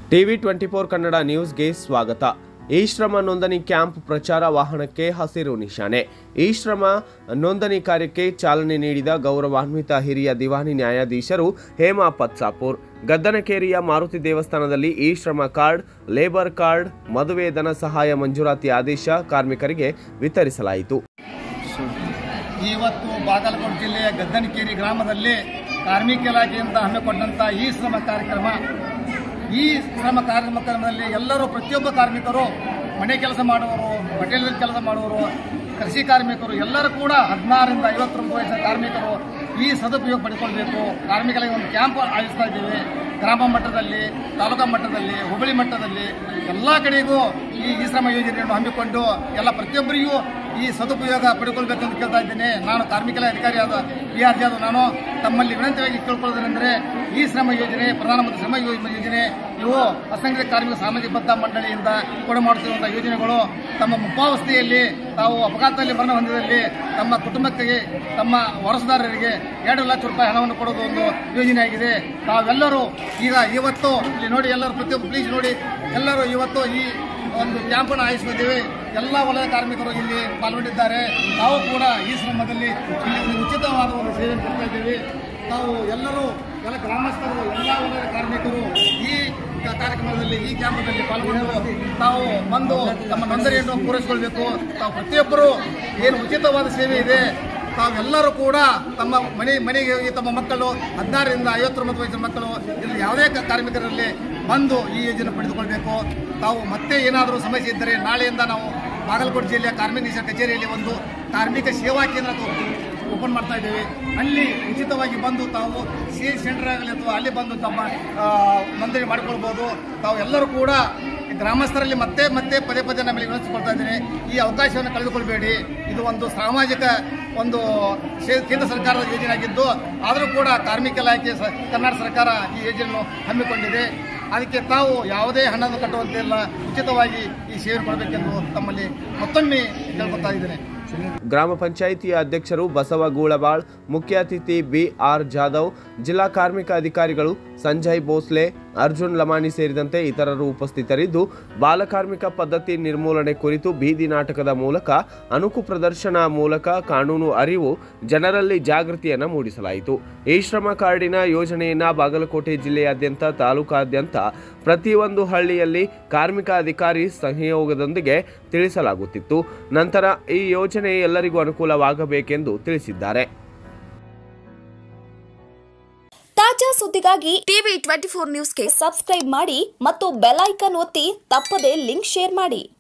TV twenty four Kannada ನ್ಯೂಸ್ಗೆ ಸ್ವಾಗತ ಈ ಶ್ರಮ ನೋಂದಣಿ ಕ್ಯಾಂಪ್ ಪ್ರಚಾರ ವಾಹನಕ್ಕೆ ಹಸಿರು ನಿಶಾನೆ ಈ ಶ್ರಮ ನೋಂದಣಿ ಕಾರ್ಯಕ್ಕೆ ಚಾಲನೆ ನೀಡಿದ ಗೌರವಾನ್ವಿತ ಹಿರಿಯ ದಿವಾನಿ ನ್ಯಾಯಾಧೀಶರು ಹೇಮಾ ಪತ್ಸಾಪುರ್ ಗದ್ದನಕೇರಿಯ ಮಾರುತಿ ದೇವಸ್ಥಾನದಲ್ಲಿ ಈ ಶ್ರಮ ಕಾರ್ಡ್ ಲೇಬರ್ ಕಾರ್ಡ್ ಮದುವೆ ಧನ ಸಹಾಯ ಮಂಜೂರಾತಿ ಆದೇಶ ಕಾರ್ಮಿಕರಿಗೆ ವಿತರಿಸಲಾಯಿತು ಇವತ್ತು ಬಾಗಲಕೋಟೆ ಜಿಲ್ಲೆಯ ಗದ್ದನಕೇರಿ ಗ್ರಾಮದಲ್ಲಿ ಕಾರ್ಮಿಕ ಇಲಾಖೆಯಿಂದ ಹಮ್ಮಿಕೊಂಡಂಥ ಈ ಶ್ರಮ ಕಾರ್ಯಕ್ರಮ ಈ ಶ್ರಮ ಕಾರ್ಯಕ್ರಮದಲ್ಲಿ ಎಲ್ಲರೂ ಪ್ರತಿಯೊಬ್ಬ ಕಾರ್ಮಿಕರು ಮನೆ ಕೆಲಸ ಮಾಡುವವರು ಹೋಟೆಲ್ನಲ್ಲಿ ಕೆಲಸ ಮಾಡುವವರು ಕೃಷಿ ಕಾರ್ಮಿಕರು ಎಲ್ಲರೂ ಕೂಡ ಹದಿನಾರರಿಂದ ಐವತ್ತೊಂದು ವಯಸ್ಸಿನ ಕಾರ್ಮಿಕರು ಈ ಸದುಪಯೋಗ ಪಡೆದುಕೊಳ್ಬೇಕು ಕಾರ್ಮಿಕರಿಗೆ ಒಂದು ಕ್ಯಾಂಪ್ ಆಯೋಜಿಸ್ತಾ ಇದ್ದೇವೆ ಗ್ರಾಮ ಮಟ್ಟದಲ್ಲಿ ತಾಲೂಕಾ ಮಟ್ಟದಲ್ಲಿ ಹೋಬಳಿ ಮಟ್ಟದಲ್ಲಿ ಎಲ್ಲ ಕಡೆಗೂ ಈ ಈ ಶ್ರಮ ಯೋಜನೆಯನ್ನು ಹಮ್ಮಿಕೊಂಡು ಎಲ್ಲ ಪ್ರತಿಯೊಬ್ಬರಿಗೂ ಈ ಸದುಪಯೋಗ ಪಡೆದುಕೊಳ್ಬೇಕಂತ ಕೇಳ್ತಾ ಇದ್ದೇನೆ ನಾನು ಕಾರ್ಮಿಕ ಇಲಾಖೆ ಅಧಿಕಾರಿಯಾದ ಪಿ ಆರ್ ಜಾಧವ್ ನಾನು ತಮ್ಮಲ್ಲಿ ವಿನಂತಿಯಾಗಿ ಕೇಳ್ಕೊಳ್ಳೋದೇನೆಂದರೆ ಈ ಶ್ರಮ ಯೋಜನೆ ಪ್ರಧಾನಮಂತ್ರಿ ಶ್ರಮ ಯೋ- ಯೋಜನೆ ಇವು ಅಸಂಘಟಿತ ಕಾರ್ಮಿಕ ಸಾಮಾಜಿಕ ಭದ್ರತಾ ಮಂಡಳಿಯಿಂದ ಕೊಡಮಾಡುತ್ತಿರುವಂತಹ ಯೋಜನೆಗಳು ತಮ್ಮ ಮುಪ್ಪಾವಸ್ಥೆಯಲ್ಲಿ ತಾವು ಅಪಘಾತದಲ್ಲಿ ಮರಣ ಹೊಂದಿದಲ್ಲಿ ತಮ್ಮ ಕುಟುಂಬಕ್ಕೆ ತಮ್ಮ ವಾರಸುದಾರರಿಗೆ ಎರಡು ಲಕ್ಷ ರೂಪಾಯಿ ಹಣವನ್ನು ಕೊಡೋದು ಒಂದು ಯೋಜನೆಯಾಗಿದೆ ತಾವೆಲ್ಲರೂ ಈಗ ಇವತ್ತು ಇಲ್ಲಿ ನೋಡಿ ಎಲ್ಲರೂ ಪ್ರತಿಯೊಬ್ಬ ಪ್ಲೀಸ್ ನೋಡಿ ಎಲ್ಲರೂ ಇವತ್ತು ಈ ಒಂದು ಕ್ಯಾಂಪನ್ನು ಆಯೋಜಿಸಿದ್ದೇವೆ ಎಲ್ಲ ವಲಯ ಕಾರ್ಮಿಕರು ಇಲ್ಲಿ ಪಾಲ್ಗೊಂಡಿದ್ದಾರೆ ನಾವು ಕೂಡ ಈ ಶ್ರಮದಲ್ಲಿ ಇಲ್ಲಿ ಒಂದು ಉಚಿತವಾದ ಒಂದು ಸೇವೆ ಕೊಡ್ತಾ ಇದ್ದೀವಿ ನಾವು ಎಲ್ಲರೂ ಎಲ್ಲ ಗ್ರಾಮಸ್ಥರು ಎಲ್ಲ ವಲಯದ ಕಾರ್ಮಿಕರು ಈ ಕ- ಕಾರ್ಯಕ್ರಮದಲ್ಲಿ ಈ ಕ್ಯಾಂಪದಲ್ಲಿ ಪಾಲ್ಗೊಂಡು ತಾವು ಬಂದು ತಮ್ಮ ನೋಂದಣಿಯನ್ನು ಪೂರೈಸಿಕೊಳ್ಬೇಕು ತಾವು ಪ್ರತಿಯೊಬ್ಬರು ಏನು ಉಚಿತವಾದ ಸೇವೆ ಇದೆ ತಾವೆಲ್ಲರೂ ಕೂಡ ತಮ್ಮ ಮನೆ ಮನೆಗೆ ಹೋಗಿ ತಮ್ಮ ಮಕ್ಕಳು ಹದಿನಾರರಿಂದ ಐವತ್ತೊಂಬತ್ತು ವಯಸ್ಸಿನ ಮಕ್ಕಳು ಇಲ್ಲಿ ಯಾವುದೇ ಕ- ಕಾರ್ಮಿಕರಲ್ಲಿ ಬಂದು ಈ ಯೋಜನೆ ಪಡೆದುಕೊಳ್ಬೇಕು ತಾವು ಮತ್ತೆ ಏನಾದರೂ ಸಮಸ್ಯೆ ಇದ್ದರೆ ನಾಳೆಯಿಂದ ನಾವು ಬಾಗಲಕೋಟೆ ಜಿಲ್ಲೆಯ ಕಾರ್ಮಿಕ ನಿರೀಕ್ಷಕ ಕಚೇರಿಯಲ್ಲಿ ಒಂದು ಕಾರ್ಮಿಕ ಸೇವಾ ಕೇಂದ್ರ ಓಪನ್ ಮಾಡ್ತಾ ಇದ್ದೇವೆ ಅಲ್ಲಿ ಉಚಿತವಾಗಿ ಬಂದು ತಾವು ಸಿ ಸೆಂಟರ್ ಆಗಲಿ ಅಥವಾ ಅಲ್ಲಿ ಬಂದು ತಮ್ಮ ಆ, ನೋಂದಣಿ ಮಾಡಿಕೊಳ್ಬೋದು ತಾವು ಎಲ್ಲರೂ ಕೂಡ ಈ ಗ್ರಾಮಸ್ಥರಲ್ಲಿ ಮತ್ತೆ ಮತ್ತೆ ಪದೇ ಪದೇ ನಮ್ಮಲ್ಲಿ ವಿನಂತಿಸಿಕೊಳ್ತಾ ಇದ್ದೇನೆ ಈ ಅವಕಾಶವನ್ನು ಕಳೆದುಕೊಳ್ಬೇಡಿ ಇದು ಒಂದು ಸಾಮಾಜಿಕ ಒಂದು ಶೇ- ಕೇಂದ್ರ ಸರ್ಕಾರದ ಯೋಜನೆ ಆಗಿದ್ದು ಆದರೂ ಕೂಡ ಕಾರ್ಮಿಕ ಇಲಾಖೆ ಸ- ಕರ್ನಾಟಕ ಸರ್ಕಾರ ಈ ಯೋಜನೆಯನ್ನು ಹಮ್ಮಿಕೊಂಡಿದೆ ಅದಕ್ಕೆ ತಾವು ಯಾವುದೇ ಹಣವನ್ನು ಕಟ್ಟುವಂತಿಲ್ಲ ಉಚಿತವಾಗಿ ಈ ಸೇವೆ ಕೊಡಬೇಕೆಂದು ತಮ್ಮಲ್ಲಿ ಮತ್ತೊಮ್ಮೆ ಕೇಳ್ಕೊತಾ ಇದ್ದೇನೆ ಗ್ರಾಮ ಪಂಚಾಯಿತಿಯ ಅಧ್ಯಕ್ಷರು ಬಸವ ಗೂಳಬಾಳ್ ಮುಖ್ಯ ಅತಿಥಿ ಬಿ ಆರ್ ಜಾಧವ್ ಜಿಲ್ಲಾ ಕಾರ್ಮಿಕ ಅಧಿಕಾರಿಗಳು ಸಂಜಯ್ ಭೋಸ್ಲೆ ಅರ್ಜುನ್ ಲಮಾಣಿ ಸೇರಿದಂತೆ ಇತರರು ಉಪಸ್ಥಿತರಿದ್ದು ಬಾಲಕಾರ್ಮಿಕ ಪದ್ಧತಿ ನಿರ್ಮೂಲನೆ ಕುರಿತು ಬೀದಿ ನಾಟಕದ ಮೂಲಕ ಅಣುಕು ಪ್ರದರ್ಶನ ಮೂಲಕ ಕಾನೂನು ಅರಿವು ಜನರಲ್ಲಿ ಜಾಗೃತಿಯನ್ನು ಮೂಡಿಸಲಾಯಿತು ಈ ಶ್ರಮ ಕಾರ್ಡಿನ ಯೋಜನೆಯನ್ನ ಬಾಗಲಕೋಟೆ ಜಿಲ್ಲೆಯಾದ್ಯಂತ ತಾಲೂಕಾದ್ಯಂತ ಪ್ರತಿಯೊಂದು ಹಳ್ಳಿಯಲ್ಲಿ ಕಾರ್ಮಿಕ ಅಧಿಕಾರಿ ಸಹಯೋಗದೊಂದಿಗೆ ತಿಳಿಸಲಾಗುತ್ತಿತ್ತು ನಂತರ ಈ ಯೋಜನೆ ಎಲ್ಲರಿಗೂ ಅನುಕೂಲವಾಗಬೇಕೆಂದು ತಿಳಿಸಿದ್ದಾರೆ ತಾಜಾ ಸುದ್ದಿಗಾಗಿ ಟಿವಿ ಟ್ವೆಂಟಿ ಫೋರ್ ನ್ಯೂಸ್ಗೆ ಸಬ್ಸ್ಕ್ರೈಬ್ ಮಾಡಿ ಮತ್ತು ಬೆಲ್ ಐಕಾನ್ ಒತ್ತಿ ತಪ್ಪದೇ ಲಿಂಕ್ ಶೇರ್ ಮಾಡಿ